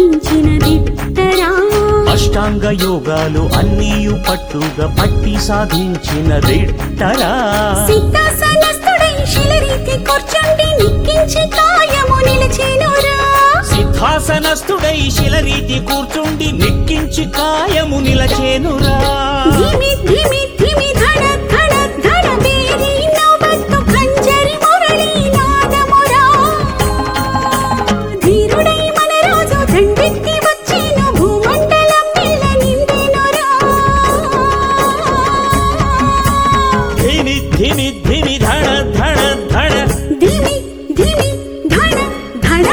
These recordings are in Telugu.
సాధించిన దిట్టరా అష్టాంగ యోగాలు అన్నీయు పట్టుగా పట్టి సాధించిన దిట్టరా సిద్ధాసనస్థుడై శిలరీతి కూర్చుండి నిక్కించి కాయము నిలిచేనురా సిద్ధాసనస్థుడై శిలరీతి కూర్చుండి నిక్కించి కాయము నిలచేనురా ధిమి ధిమి ధిమి ధడ ధడ ధడ వేరి నవత్తు కంజరి మురళి నాదమురా ధీరుడై మన రాజు దండెత్తి వచ్చేను భూమండలం పిల్ల నిండెనురా ధిమి ధిమి ధిమి ధడ ధడ ధడ ధిమి ధిమి ధడ ధడ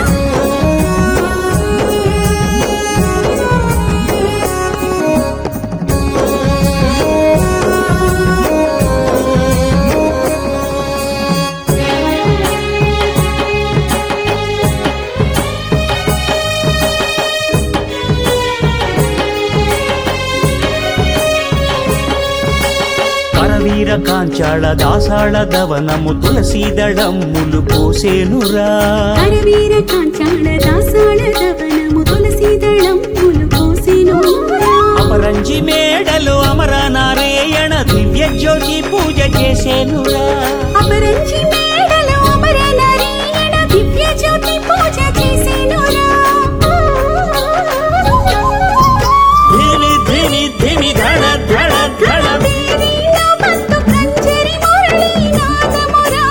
కరవీర కాంచాళ దాసాళ దవనము తులసీదళమ్ములు పోసేనురా కరవీర కాంచాళ దాసాళ దవనము తులసి దళంబులు కోసెను అపరంజి మేడలు అమర నారాయణ దివ్య జ్యోతి పూజ చేసేనురా అపరంజి మేడలో అమర నారాయణ దివ్య జ్యోతి పూజ చేసెనురా ధిమి ధిమి ధిమి ధడ ధడ ధడ దేవిలో మత్తు కంజరి మురళి నాదమురా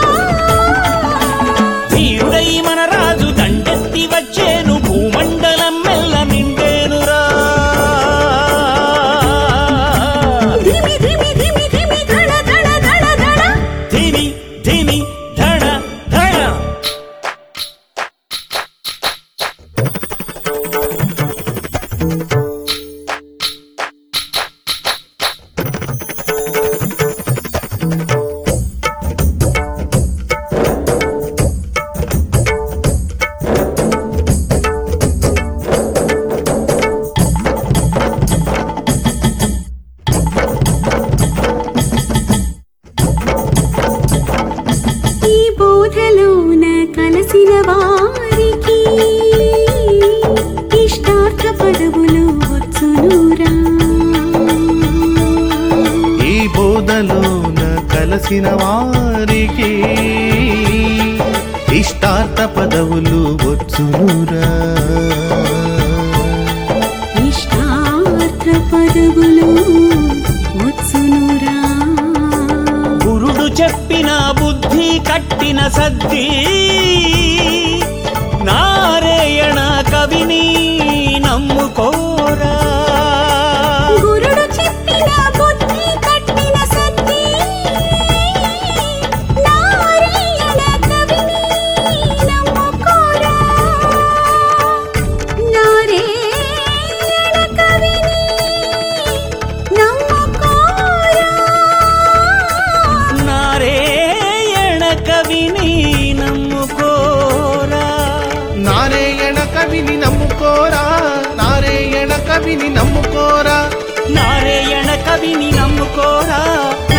ధీరుడై మన రాజు దండెత్తి వచ్చేను భూమండలం మెల్ల నిండేనురా ధిమి ధిమి ధిమి ధిమి ధడ ధడ ధడ ధడ ధిమి ధిమి ధడ ధడ ఈ బోధలోన కలసిన వారికి ఇష్టార్థ పదవులు వచ్చునురా ఈ బోధలోన కలసిన వారికి ఇష్టార్థ పదవులు వచ్చునురా ఇష్టార్థ పదవులు వచ్చునురా గురుడు చెప్పిన బుద్ధి కట్టిన సద్ది నారాయణ కవిని నమ్ముకోరా గురుడు చెప్పిన బుద్ధి కట్టిన సత్తి నారాయణ కవిని నమ్ముకోరా నారాయణ కవిని నమ్ముకోరా నారాయణ కవిని నమ్ముకోరా నారాయణ కవిని నమ్ముకోరా నారాయణ కవిని నమ్ముకోరా నారాయణ కవిని నమ్ముకోరా